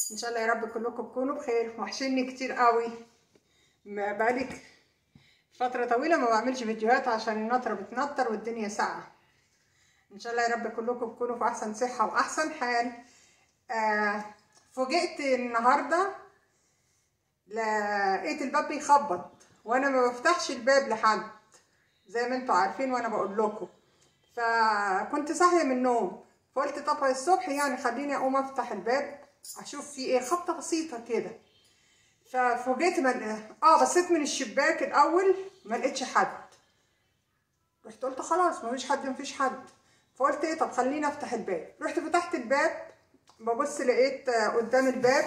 ان شاء الله يا رب كلكم تكونوا بخير وحشني كتير قوي ما بقالك فتره طويله ما بعملش فيديوهات عشان النطره بتنطر والدنيا ساقعه ان شاء الله يا رب كلكم تكونوا في احسن صحه واحسن حال آه فوجئت النهارده لقيت الباب بيخبط وانا ما بفتحش الباب لحد زي ما انتوا عارفين وانا بقول لكم فكنت صاحيه من النوم فقلت طب الصبح يعني خليني اقوم افتح الباب اشوف في ايه خبطه بسيطه كده ففوجئت من اه بصيت من الشباك الاول ما لقيتش حد رحت قلت خلاص ما فيش حد ما فيش حد فقلت ايه طب خليني افتح الباب رحت فتحت الباب ببص لقيت قدام الباب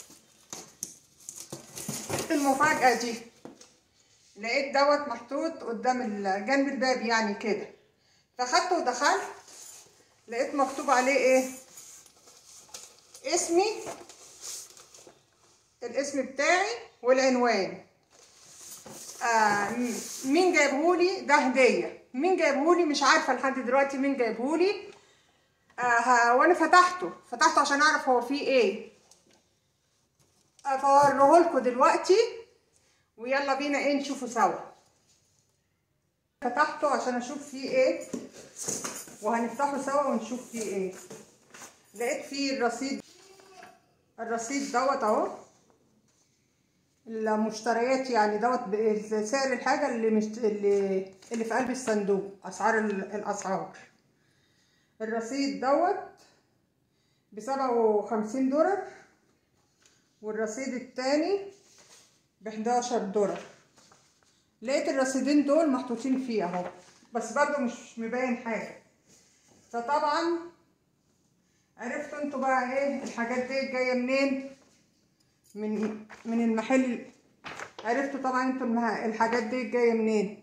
المفاجأة دي لقيت دوت محطوط قدام جنب الباب يعني كده فاخدته ودخلت لقيت مكتوب عليه ايه اسمي الاسم بتاعي والعنوان آه مين جايبهولي ده هدية مين جايبهولي مش عارفة لحد دلوقتي مين جايبهولي آه وانا فتحته فتحته عشان اعرف هو فيه ايه آه فوريهولكوا دلوقتي ويلا بينا ايه نشوفه سوا فتحته عشان اشوف فيه ايه وهنفتحه سوا ونشوف فيه ايه لقيت فيه الرصيد الرصيد دوت اهو المشتريات يعني دوت سعر الحاجة اللي مشت... اللي اللي في قلب الصندوق اسعار الاسعار الرصيد دوت بسبعة وخمسين دولار والرصيد التاني بحداشر دولار لقيت الرصيدين دول محطوطين فيه اهو بس برضو مش مبين حاجة فطبعا عرفتوا انتوا بقى ايه الحاجات دي جاية منين من من المحل عرفتوا طبعا انتوا الحاجات دي جاية منين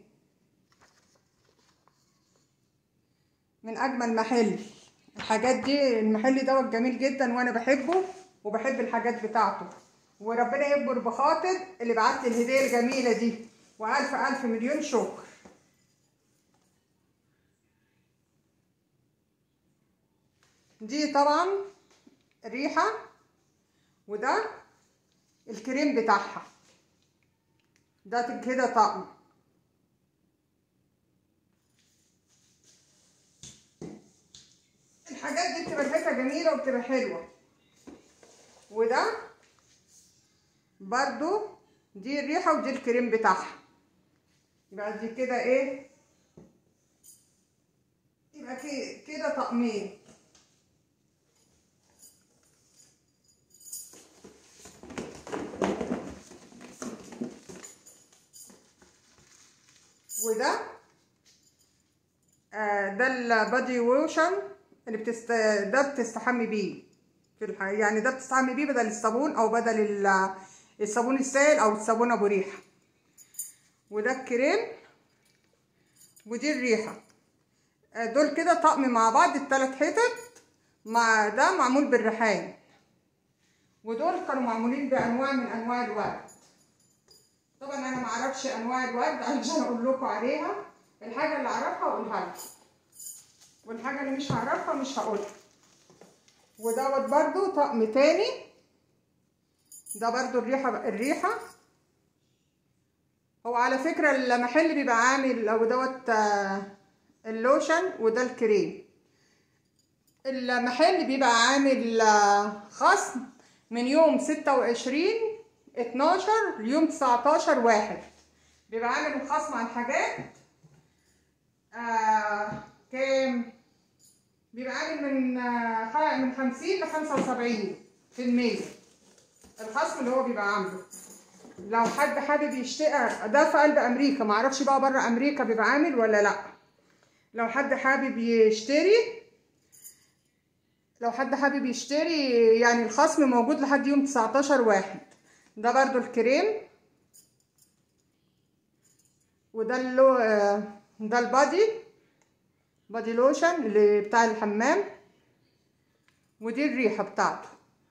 من اجمل محل الحاجات دي المحل دوت جميل جدا وانا بحبه وبحب الحاجات بتاعته وربنا يكبر بخاطر اللي بعت لي الهديه الجميله دي والف الف مليون شكر دي طبعا ريحه وده الكريم بتاعها ده كده طقم الحاجات دي بتبقى ريحتها جميله وبتبقى حلوه وده برضو دي الريحه ودي الكريم بتاعها يبقى دي كده ايه يبقى كده طقمين وده آه ده البادي ووشن اللي بتست ده بتستحمي بيه في الح... يعني ده بتستحمي بيه بدل الصابون او بدل ال... الصابون السائل او الصابون ابو ريحه وده الكريم ودي الريحه آه دول كده طقم مع بعض التلات حتت مع ده معمول بالريحان ودول كانوا معمولين بانواع من انواع الورد طبعا انا ما اعرفش انواع الورد علشان اقول لكم عليها الحاجه اللي اعرفها اقولها لكم والحاجه اللي مش هعرفها مش هقولها ودوت برضو طقم تاني ده برضو الريحه الريحه هو على فكره المحل بيبقى عامل او دوت اللوشن وده الكريم المحل بيبقى عامل خصم من يوم ستة وعشرين اتناشر ليوم تسعتاشر واحد بيبقى عامل خصم على الحاجات آه كام بيبقى عامل من آه من خمسين لخمسة وسبعين في المية الخصم اللي هو بيبقى عامله لو حد حابب يشتري ده في قلب امريكا معرفش بقى بره امريكا بيبقى عامل ولا لا لو حد حابب يشتري لو حد حابب يشتري يعني الخصم موجود لحد يوم تسعتاشر واحد ده برضو الكريم وده اللو ده البادي بادي لوشن اللي بتاع الحمام ودي الريحه بتاعته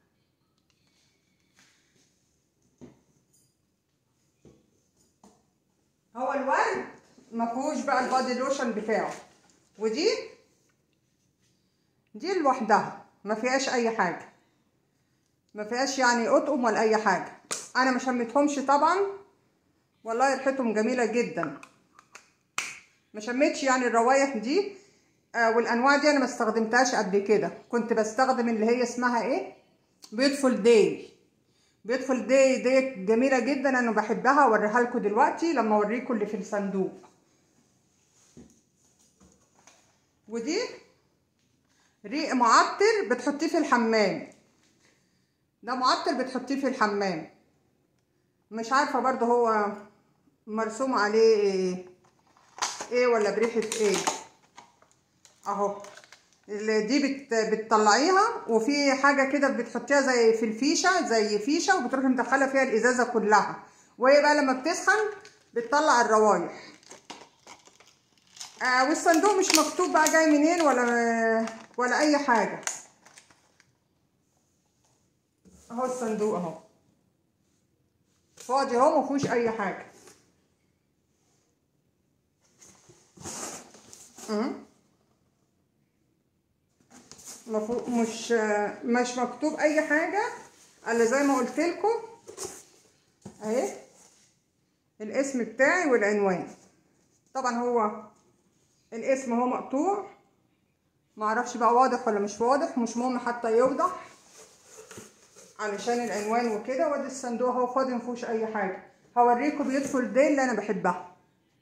هو الورد ما فيهوش بقى البادي لوشن بتاعه ودي دي لوحدها ما فيهاش اي حاجه ما فيهاش يعني اطقم ولا اي حاجه انا ما شميتهمش طبعا والله ريحتهم جميله جدا ما شميتش يعني الروايح دي آه والانواع دي انا ما استخدمتهاش قبل كده كنت بستخدم اللي هي اسمها ايه بيوتفول داي بيوتفول داي ديت جميله جدا انا بحبها اوريها لكم دلوقتي لما اوريكم اللي في الصندوق ودي ريق معطر بتحطيه في الحمام ده معطر بتحطيه في الحمام مش عارفه برضه هو مرسوم عليه ايه, إيه ولا بريحه ايه اهو دي بت بتطلعيها وفي حاجه كده بتحطيها زي في الفيشه زي فيشه وبتروحي مدخله فيها الازازه كلها وهي بقى لما بتسخن بتطلع الروايح آه والصندوق مش مكتوب بقى جاي منين ولا ولا اي حاجه اهو الصندوق اهو فاضي اهو مفيهوش اي حاجه مفو... مش مش مكتوب اي حاجه الا زي ما قلت لكم اهي الاسم بتاعي والعنوان طبعا هو الاسم هو مقطوع معرفش بقى واضح ولا مش واضح مش مهم حتى يوضح علشان العنوان وكده وادي الصندوق اهو فاضي مفيهوش اي حاجه هوريكم بيدخل دي اللي انا بحبها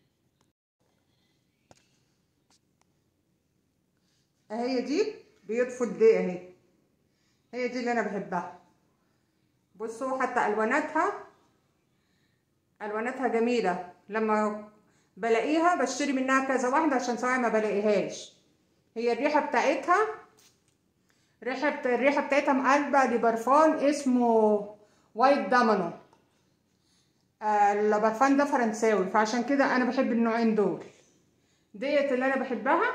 اهي دي بيدخل دي اهي هي دي اللي انا بحبها بصوا حتى الواناتها الواناتها جميله لما بلاقيها بشتري منها كذا واحده عشان سواء ما بلاقيهاش هي الريحه بتاعتها ريحه بتا... الريحه بتاعتها مقلبه لبرفان اسمه وايت دامانو آه البرفان ده فرنساوي فعشان كده انا بحب النوعين دول ديت اللي انا بحبها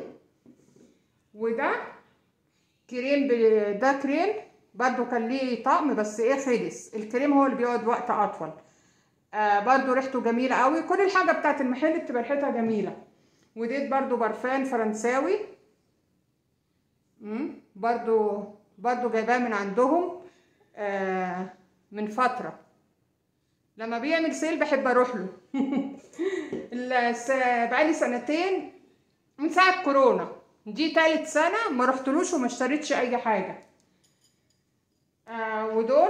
وده كريم ب... ده كريم برضو كان ليه طقم بس ايه خلص الكريم هو اللي بيقعد وقت اطول آه برضو ريحته جميله قوي كل الحاجه بتاعت المحل بتبقى ريحتها جميله وديت برضو برفان فرنساوي مم. برضو برضو جايباه من عندهم آه من فتره لما بيعمل سيل بحب اروح له بقالي سنتين من ساعه كورونا دي تالت سنه ما رحتلوش وما اشتريتش اي حاجه آه ودول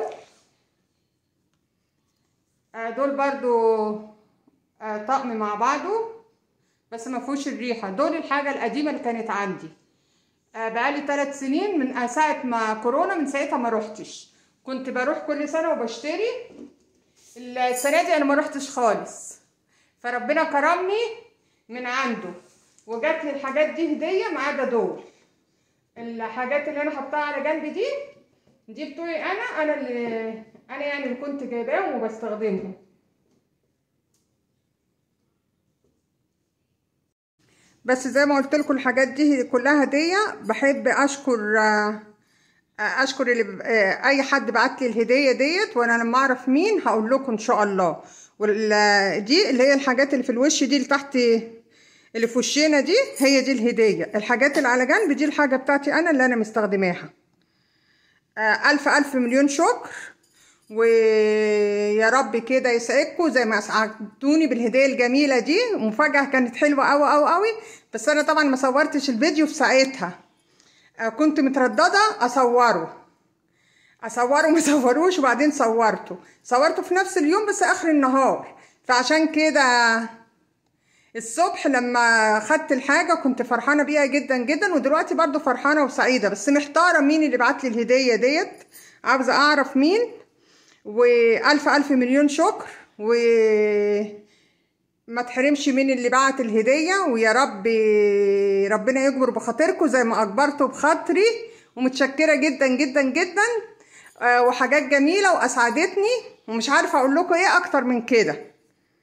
آه دول برضو آه طقم مع بعضه بس ما فيهوش الريحه دول الحاجه القديمه اللي كانت عندي آه بقالي ثلاث سنين من ساعه ما كورونا من ساعتها ما روحتش كنت بروح كل سنه وبشتري السنه دي انا ما روحتش خالص فربنا كرمني من عنده وجات لي الحاجات دي هديه ما عدا دول الحاجات اللي انا حطاها على جنب دي دي بتوعي انا انا اللي انا يعني اللي كنت جايباهم وبستخدمهم بس زي ما قلت لكم الحاجات دي كلها هديه بحب اشكر اشكر اللي اي حد بعت لي الهديه ديت وانا لما اعرف مين هقول لكم ان شاء الله ودي اللي هي الحاجات اللي في الوش دي اللي تحت اللي في وشنا دي هي دي الهديه الحاجات اللي على جنب دي الحاجه بتاعتي انا اللي انا مستخدماها الف الف مليون شكر ويا رب كده يسعدكم زي ما اسعدتوني بالهديه الجميله دي مفاجاه كانت حلوه قوي قوي قوي بس انا طبعا ما صورتش الفيديو في ساعتها كنت متردده اصوره اصوره ما صوروش وبعدين صورته صورته في نفس اليوم بس اخر النهار فعشان كده الصبح لما خدت الحاجة كنت فرحانة بيها جدا جدا ودلوقتي برضو فرحانة وسعيدة بس محتارة مين اللي بعت لي الهدية ديت عاوزة اعرف مين والف الف مليون شكر و ما تحرمش من اللي بعت الهدية ويا رب ربنا يجبر بخاطركم زي ما اجبرتوا بخاطري ومتشكرة جدا جدا جدا وحاجات جميلة واسعدتني ومش عارفة اقول لكم ايه اكتر من كده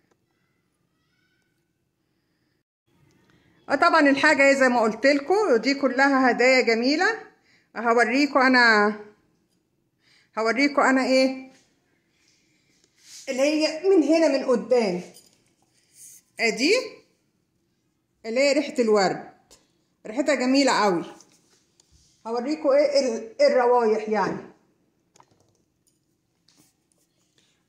طبعا الحاجة زي ما قلت لكم دي كلها هدايا جميلة هوريكم انا هوريكم انا ايه اللي هي من هنا من قدام ادي اللي هي ريحة الورد ريحتها جميلة قوي هوريكم ايه الروايح يعني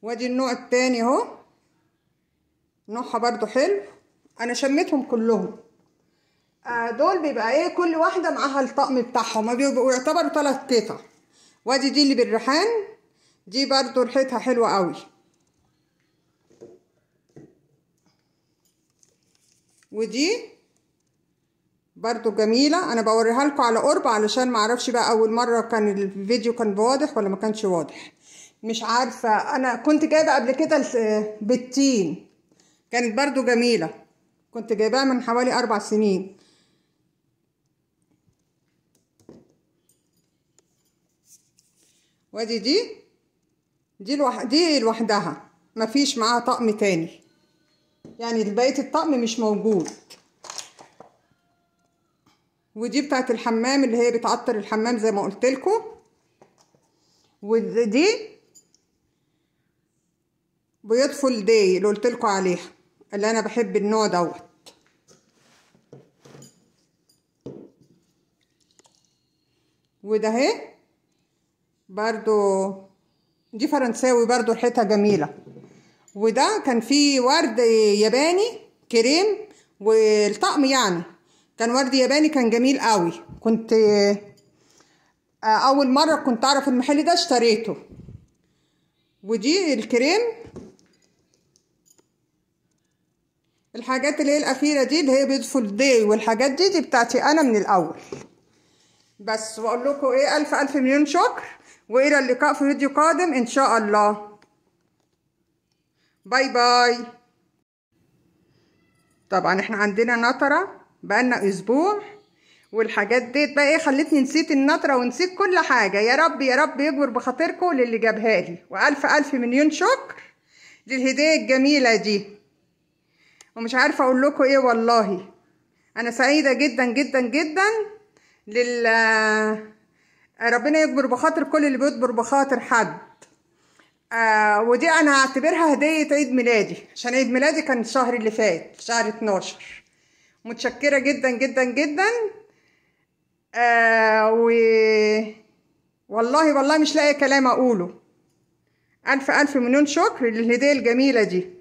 وادي النوع التاني اهو نوعها برضو حلو انا شميتهم كلهم آه دول بيبقى ايه كل واحده معاها الطقم بتاعهم بيبقوا يعتبروا ثلاث قطع وادي دي اللي بالريحان دي برضو ريحتها حلوه قوي ودي برضو جميلة أنا بوريها لكم على قرب علشان معرفش بقى أول مرة كان الفيديو كان واضح ولا ما كانش واضح مش عارفة أنا كنت جايبة قبل كده بالتين كانت برضو جميلة كنت جايباها من حوالي أربع سنين وادي دي دي لوح... دي لوحدها مفيش معاها طقم تاني يعني بقية الطقم مش موجود ودي بتاعت الحمام اللي هي بتعطر الحمام زي ما قلت لكم ودي بيدفل دي اللي قلت لكم عليها اللي انا بحب النوع دوت وده اهي برضو دي فرنساوي برضو ريحتها جميله وده كان فيه ورد ياباني كريم والطقم يعني كان ورد ياباني كان جميل قوي كنت اول مره كنت اعرف المحل ده اشتريته ودي الكريم الحاجات اللي هي الاخيره دي اللي هي بيدفل دي والحاجات دي دي بتاعتي انا من الاول بس واقول لكم ايه الف الف مليون شكر والى اللقاء في فيديو قادم ان شاء الله باي باي طبعا احنا عندنا نطره بقالنا اسبوع والحاجات ديت بقى ايه خلتني نسيت النطره ونسيت كل حاجه يا رب يا رب يكبر بخاطركم للي جابها لي والف الف مليون شكر للهديه الجميله دي ومش عارفه اقول لكم ايه والله انا سعيده جدا جدا جدا لل ربنا يكبر بخاطر كل اللي بيكبر بخاطر حد آه ودي انا هعتبرها هديه عيد ميلادي عشان عيد ميلادي كان الشهر اللي فات في شهر 12 متشكره جدا جدا جدا آه و والله والله مش لاقي كلام اقوله الف الف مليون شكر للهديه الجميله دي